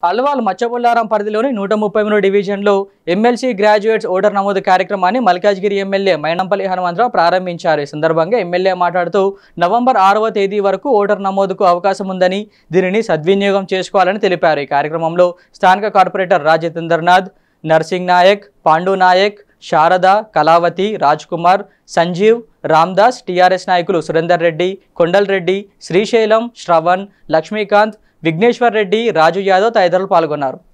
అల్వాల్ మచ్చబొల్లారం పరిధిలోని నూట ముప్పై మూడు డివిజన్లో ఎమ్మెల్సీ గ్రాడ్యుయేట్స్ ఓటర్ నమోదు కార్యక్రమాన్ని మల్కాజ్గిరి ఎమ్మెల్యే మైనంపల్లి హనుమంతరావు ప్రారంభించారు ఈ సందర్భంగా ఎమ్మెల్యే మాట్లాడుతూ నవంబర్ ఆరవ తేదీ వరకు ఓటర్ నమోదుకు అవకాశం ఉందని దీనిని సద్వినియోగం చేసుకోవాలని తెలిపారు ఈ కార్యక్రమంలో స్థానిక కార్పొరేటర్ రాజేందర్నాథ్ నర్సింగ్ నాయక్ పాండు నాయక్ శారద కళావతి రాజ్ కుమార్ సంజీవ్ రామ్దాస్ టీఆర్ఎస్ నాయకులు సురేందర్ రెడ్డి కొండల్ రెడ్డి శ్రీశైలం శ్రవణ్ లక్ష్మీకాంత్ విఘ్నేశ్వర్ రెడ్డి రాజు యాదవ్ తదితరులు పాల్గొన్నారు